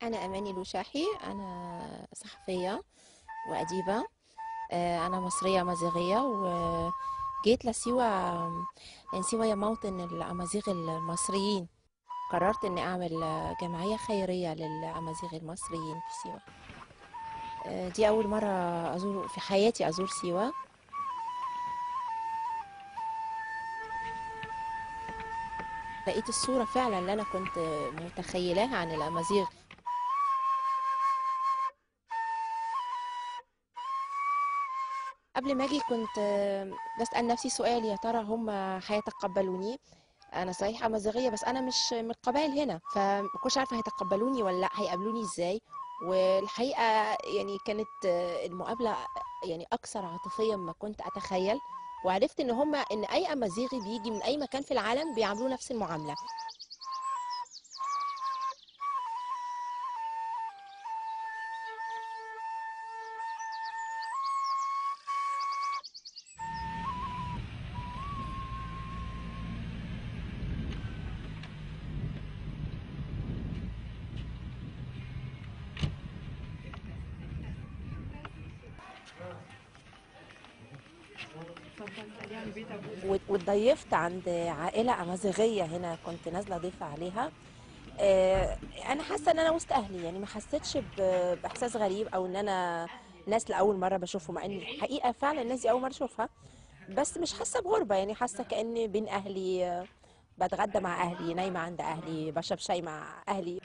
أنا أماني لوشاحي أنا صحفية وأديبة آه، أنا مصرية أمازيغية وجيت لسيوة لأن سيوة هي موطن الأمازيغ المصريين قررت إني أعمل جمعية خيرية للأمازيغ المصريين في سيوة آه، دي أول مرة أزور في حياتي أزور سيوة لقيت الصورة فعلا اللي أنا كنت متخيلاها عن الأمازيغ قبل ما أجي كنت بسأل نفسي سؤال يا ترى هم هيتقبلوني أنا صحيح أمازيغية بس أنا مش من القبائل هنا فمكنتش عارفة هيتقبلوني ولا لأ هيقابلوني إزاي والحقيقة يعني كانت المقابلة يعني أكثر عاطفية مما كنت أتخيل وعرفت ان هم ان اي امازيغي بيجي من اي مكان في العالم بيعاملوه نفس المعامله واتضيفت عند عائلة أمازيغية هنا كنت نازلة ضيفة عليها آه، أنا حاسة إن أنا وسط أهلي يعني ما حسيتش ب- بإحساس غريب أو إن أنا ناس لأول مرة بشوفهم مع إن الحقيقة فعلا الناس دي أول مرة أشوفها بس مش حاسة بغربة يعني حاسة كأني بين أهلي آه، بتغدى مع أهلي نايمة عند أهلي بشرب شاي مع أهلي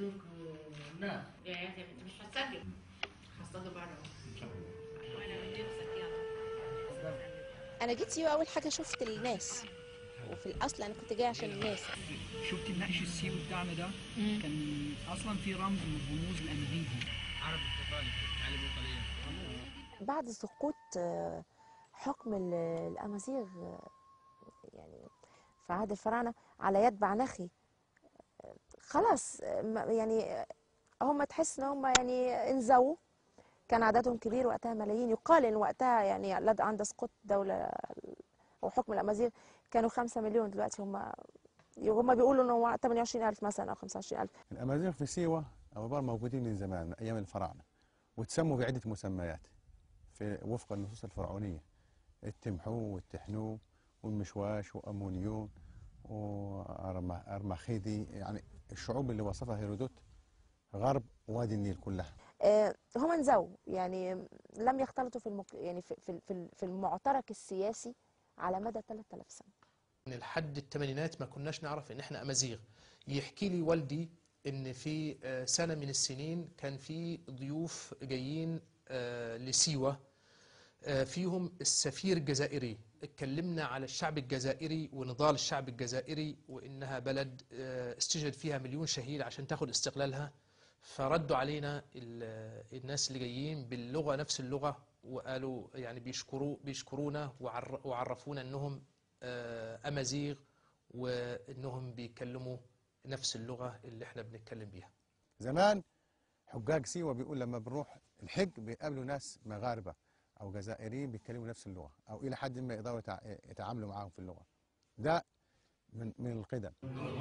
يا اخي مش هتصدق هتصدق بره وانا بدي نفسك يلا أنا جيت سيوة أول حاجة شفت الناس وفي الأصل أنا كنت جاية عشان الناس شفتي النقش السيوي بتاعنا ده كان اصلا في رمز من رموز الامازيغ بعد سقوط آه، حكم ال- الأمازيغ آه، يعني في عهد الفراعنة على يد بعنخي آه، خلاص آه، ما- يعني آه، هم تحس ان هم يعني انزووا كان عددهم كبير وقتها ملايين يقال ان وقتها يعني لد- عند سقوط دولة او حكم الأمازيغ كانوا خمسة مليون دلوقتي هم هم بيقولوا ان هو 28000 مثلا او 25000 الأمازيغ في سيوة أوبار موجودين من زمان من أيام الفراعنة وتسموا بعدة مسميات في وفق النصوص الفرعونية التمحو والتحنو والمشواش وأمونيون وأرمخيدي يعني الشعوب اللي وصفها هيرودوت غرب وادي النيل كلها آه، هم انزووا يعني لم يختلطوا في المك... يعني في في في- في المعترك السياسي على مدى 3000 سنه من لحد الثمانينات ما كناش نعرف ان احنا امازيغ يحكي لي والدي ان في آه، سنه من السنين كان في ضيوف جايين آه، لسيوه آه، فيهم السفير الجزائري اتكلمنا على الشعب الجزائري ونضال الشعب الجزائري وانها بلد آه، استشهد فيها مليون شهيد عشان تاخد استقلالها فردوا علينا ال- الناس اللي جايين باللغه نفس اللغه وقالوا يعني بيشكروا بيشكرونا وعر- وعرفونا انهم آه، امازيغ وانهم بيتكلموا نفس اللغه اللي احنا بنتكلم بيها زمان حجاج سيوة بيقول لما بنروح الحج بيقابلوا ناس مغاربة أو جزائريين بيتكلموا نفس اللغة أو إلى حد ما يقدروا يتع- يتعاملوا معاهم في اللغة ده من من القدم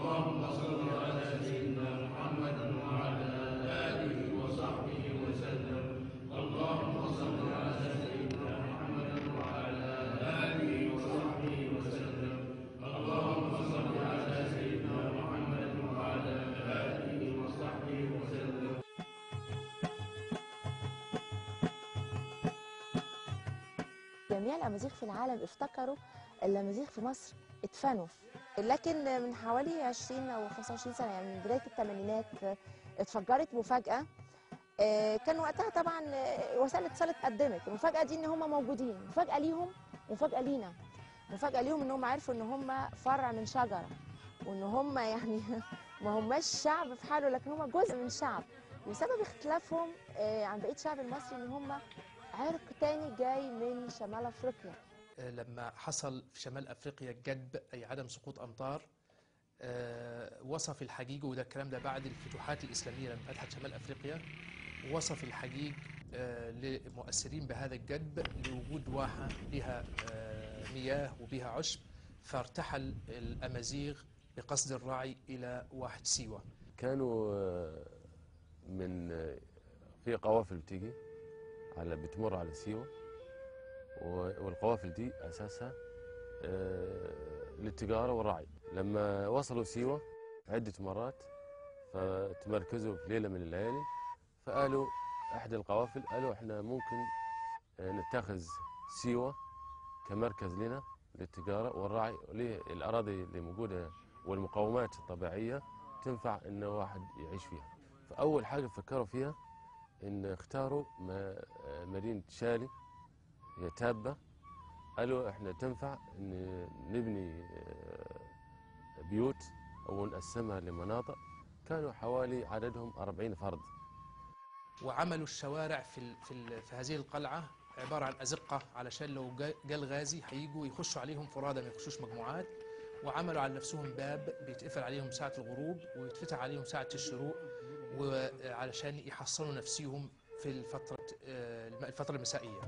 جميع الامازيغ في العالم افتكروا الامازيغ في مصر اتفنوا لكن من حوالي 20 او 25 سنه يعني من بدايه الثمانينات اتفجرت مفاجاه آه، كان وقتها طبعا آه، وسائل الاتصال اتقدمت المفاجاه دي ان هم موجودين مفاجاه ليهم ومفاجاه لينا مفاجاه ليهم ان هم عرفوا ان هم فرع من شجره وان هم يعني ما هماش شعب في حاله لكن هم جزء من شعب وسبب اختلافهم آه، عن بقيه الشعب المصري ان هم عرق تاني جاي من شمال افريقيا آه، لما حصل في شمال افريقيا الجدب اي عدم سقوط امطار آه، وصف الحجيج وده الكلام ده بعد الفتوحات الاسلاميه لما فتحت شمال افريقيا وصف الحجيج آه، لمؤثرين بهذا الجدب لوجود واحه بها آه، مياه وبها عشب فارتحل الامازيغ بقصد الرعي الى واحه سيوه كانوا آه، في قوافل بتيجي على بتمر على سيوة و- والقوافل دي أساسها آه، للتجارة والرعي لما وصلوا سيوة عدة مرات فتمركزوا في ليلة من الليالي فقالوا إحدى القوافل قالوا إحنا ممكن آه، نتخذ سيوة كمركز لنا للتجارة والرعي للأراضي اللي موجودة والمقومات الطبيعية تنفع إن واحد يعيش فيها فأول حاجة فكروا فيها إن اختاروا ما- آه، مدينة شالي هي تابة قالوا إحنا تنفع إن نبني آه، بيوت أو نقسمها لمناطق كانوا حوالي عددهم 40 فرد وعملوا الشوارع في ال في, ال في هذه القلعه عباره عن ازقه علشان لو جا- جا الغازي هيجوا يخشوا عليهم فرادى ما يخشوش مجموعات وعملوا على نفسهم باب بيتقفل عليهم ساعه الغروب ويتفتح عليهم ساعه الشروق وعلشان يحصنوا نفسيهم في الفتره آه، الم- الفتره المسائيه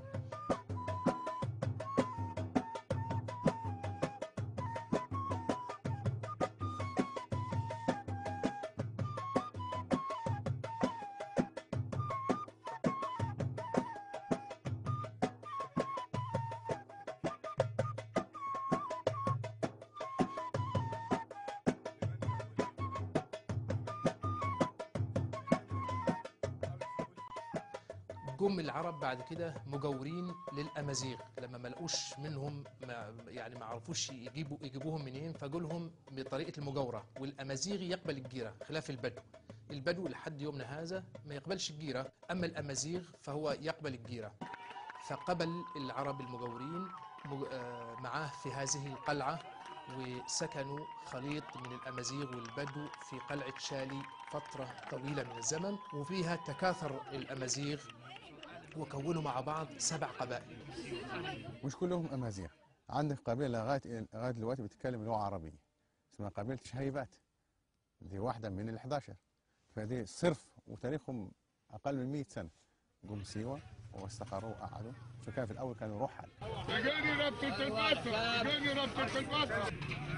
جم العرب بعد كده مجاورين للامازيغ لما ما لقوش منهم ما يعني ما عرفوش يجيبوا يجيبوهم منين فجولهم بطريقه المجاوره والامازيغي يقبل الجيره خلاف البدو البدو لحد يومنا هذا ما يقبلش الجيره اما الامازيغ فهو يقبل الجيره فقبل العرب المجاورين مج- آه، معاه في هذه القلعه وسكنوا خليط من الامازيغ والبدو في قلعه شالي فتره طويله من الزمن وفيها تكاثر الامازيغ وكونوا مع بعض سبع قبائل مش كلهم امازيغ عندك قبيله لغايه لغايه دلوقتي بتتكلم لغه عربيه اسمها قبيله شهيبات دي واحده من ال 11 فدي صرف وتاريخهم اقل من 100 سنه جم سيوه واستقروا وقعدوا فكان في الاول كانوا رحل جاني ربطة البصر جاني ربطة البصر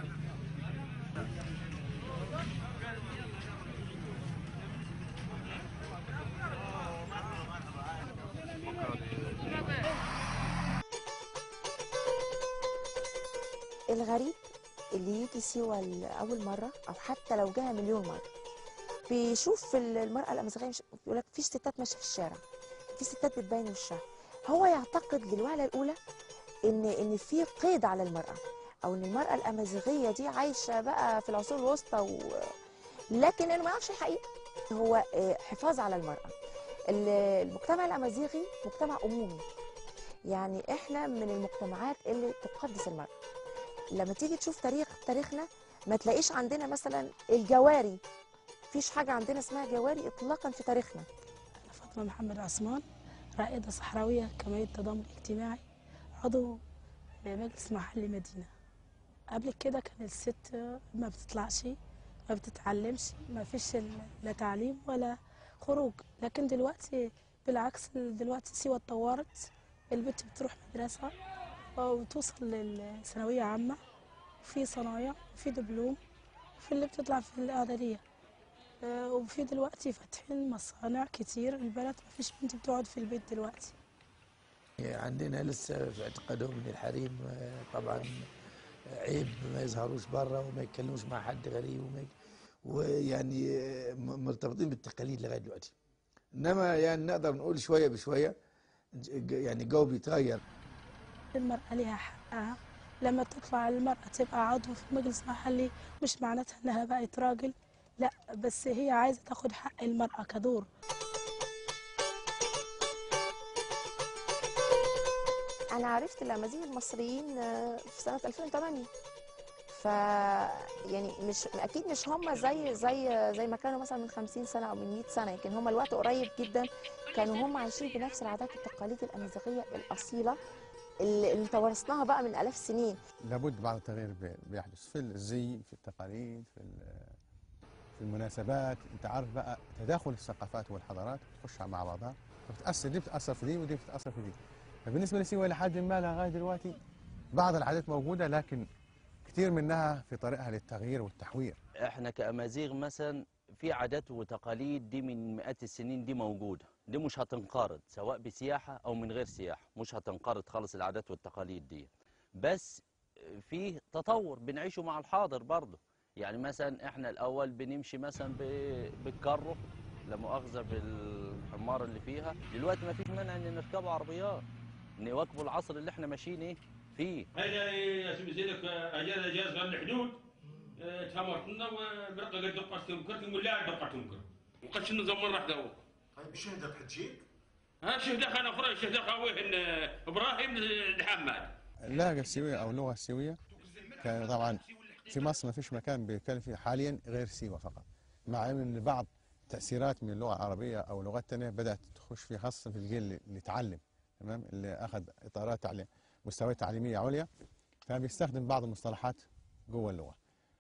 الغريب اللي يجي سيوة لأول مرة أو حتى لو جاها مليون مرة بيشوف المرأة الأمازيغية مش بيقول لك في ستات ماشية في الشارع في ستات بتبين وشها هو يعتقد للوهلة الأولى إن إن في قيد على المرأة أو إن المرأة الأمازيغية دي عايشة بقى في العصور الوسطى و... لكن أنا ما يعرفش الحقيقة هو آه، حفاظ على المرأة ال- المجتمع الأمازيغي مجتمع أمومي يعني إحنا من المجتمعات اللي تقدس المرأة لما تيجي تشوف تاريخ تاريخنا ما تلاقيش عندنا مثلا الجواري مفيش حاجة عندنا اسمها جواري إطلاقا في تاريخنا أنا فاطمة محمد عثمان رائدة صحراوية كمية تضامن اجتماعي عضو مجلس محلي مدينة قبل كده كان الست ما بتطلعش ما بتتعلمش ما فيش ال- لا تعليم ولا خروج لكن دلوقتي بالعكس دلوقتي سيوة اتطورت البنت بتروح مدرسة وتوصل للثانوية عامة وفي صنايع وفي دبلوم وفي اللي بتطلع في الإعدادية آه، وفي دلوقتي فاتحين مصانع كتير البنات ما فيش بنت بتقعد في البيت دلوقتي عندنا لسه في اعتقادهم ان الحريم آه، طبعا عيب ما يظهروش بره وما يتكلموش مع حد غريب وما يك- ويعني آه، م- مرتبطين بالتقاليد لغايه دلوقتي انما يعني نقدر نقول شويه بشويه ج- يعني الجو بيتغير المرأة ليها حقها لما تطلع المرأة تبقى عضو في مجلس محلي مش معناتها انها بقت راجل لا بس هي عايزة تاخد حق المرأة كدور أنا عرفت الأمازيغ المصريين آه، في سنة 2008 ف يعني مش أكيد مش هم زي زي زي ما كانوا مثلا من 50 سنة أو من 100 سنة يمكن هم الوقت قريب جدا كانوا هم عايشين بنفس العادات والتقاليد الأمازيغية الأصيلة اللي اللي توارثناها بقى من آلاف سنين لابد بعض التغيير بي- بيحدث في الزي في التقاليد في ال- في المناسبات انت عارف بقى تداخل الثقافات والحضارات تخش مع بعضها فبتاثر دي بتاثر في دي ودي بتاثر في دي فبالنسبه لسيوه لحد ما لغايه دلوقتي بعض العادات موجوده لكن كثير منها في طريقها للتغيير والتحوير احنا كامازيغ مثلا في عادات وتقاليد دي من مئات السنين دي موجودة دي مش هتنقرض سواء بسياحة أو من غير سياحة مش هتنقرض خالص العادات والتقاليد دي بس في تطور بنعيشه مع الحاضر برضه يعني مثلا احنا الأول بنمشي مثلا ب- بالكرو لا مؤاخذة بالحمار اللي فيها دلوقتي ما فيش مانع ان نركبوا عربيات نواكبوا العصر اللي احنا ماشيين ايه فيه هذا يا سيدي سيدك اجازه جاز غير الحدود آه، تهمرتنا وبرقه قد دقه تنكر تقول لا دقه تنكر وقد شنو زمان راح داو طيب الشهداء تحجيك؟ ها شهداء خان اخرى شهداء خاويه ابراهيم الحماد اللهجة السيوية أو اللغة السيوية كان طبعا في مصر ما فيش مكان بيتكلم فيه حاليا غير سيوة فقط مع ان بعض تأثيرات من اللغة العربية أو لغات تانية بدأت تخش في خاصة في الجيل اللي- اللي اتعلم تمام اللي أخذ إطارات تعليم مستويات تعليمية عليا فبيستخدم بعض المصطلحات جوه اللغة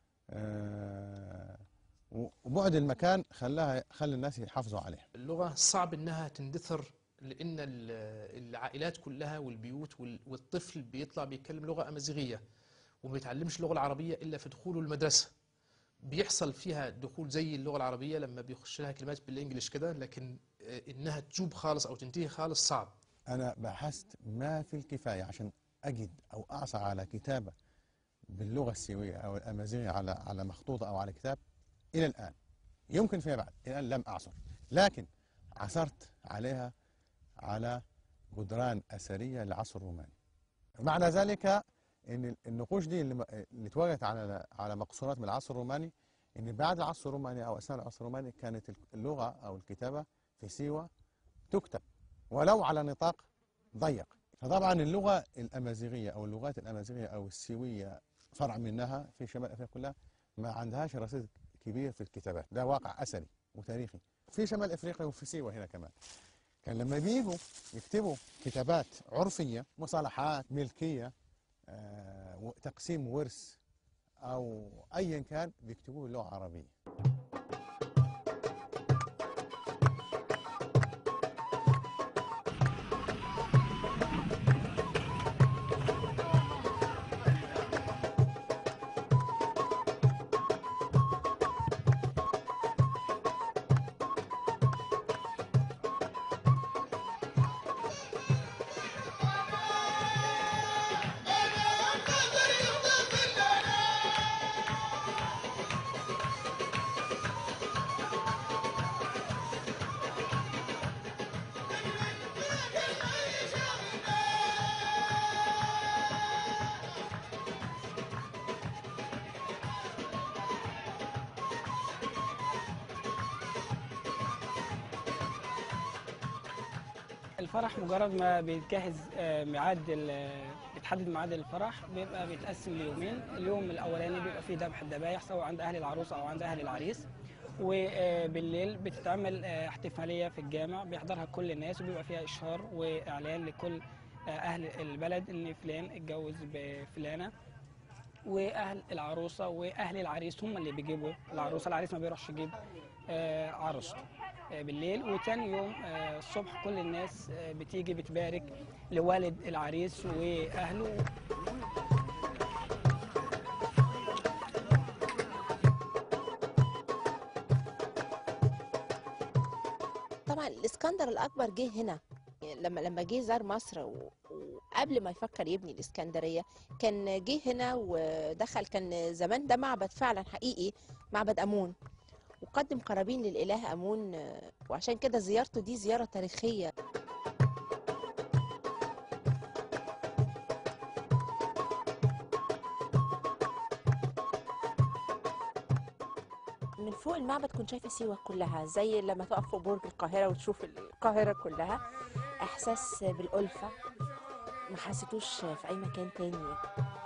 آه، وبعد المكان خلاها خلى الناس يحافظوا عليها اللغة صعب إنها تندثر لأن ال- العائلات كلها والبيوت وال- والطفل بيطلع بيتكلم لغة أمازيغية وما بيتعلمش اللغة العربية إلا في دخوله المدرسة بيحصل فيها دخول زي اللغة العربية لما بيخش لها كلمات بالإنجليش كده لكن آه، إنها تجوب خالص أو تنتهي خالص صعب أنا بحثت ما في الكفاية عشان أجد أو أعصى على كتابة باللغة السيوية أو الأمازيغية على على مخطوطة أو على كتاب إلى الآن يمكن فيما بعد إلى الآن لم أعثر لكن عثرت عليها على جدران أثرية للعصر الروماني معنى ذلك أن النقوش دي اللي اللي اتوجدت على على مقصورات من العصر الروماني أن بعد العصر الروماني أو أثناء العصر الروماني كانت اللغة أو الكتابة في سيوة تكتب ولو على نطاق ضيق فطبعا اللغة الأمازيغية أو اللغات الأمازيغية أو السيوية فرع منها في شمال أفريقيا كلها ما عندهاش رصيد كبير في الكتابات ده واقع أثري وتاريخي في شمال أفريقيا وفي سيوة هنا كمان كان لما بيجوا يكتبوا كتابات عرفية مصالحات ملكية آه، وتقسيم ورث أو أيا كان بيكتبوه باللغة العربية الفرح مجرد ما بيتجهز آه، ميعاد ال- بيتحدد ميعاد الفرح بيبقى بيتقسم ليومين اليوم الاولاني بيبقى فيه ذبح الذبايح سواء عند اهل العروسه او عند اهل العريس وبالليل بتتعمل آه، احتفاليه في الجامع بيحضرها كل الناس وبيبقى فيها اشهار واعلان لكل آه، اهل البلد ان فلان اتجوز بفلانه واهل العروسه واهل العريس هم اللي بيجيبوا العروسه العريس ما بيروحش يجيب آه، عروسته آه، بالليل وتاني يوم آه، الصبح كل الناس آه، بتيجي بتبارك لوالد العريس واهله طبعا الاسكندر الاكبر جه هنا يعني لما لما جه زار مصر و- وقبل ما يفكر يبني الاسكندريه كان جه هنا ودخل كان زمان ده معبد فعلا حقيقي معبد امون وقدم قرابين للاله امون آه، وعشان كده زيارته دي زياره تاريخيه من فوق المعبد كنت شايفه سيوه كلها زي لما تقف فوق برج القاهره وتشوف القاهره كلها احساس بالالفه ما حسيتوش في اي مكان تاني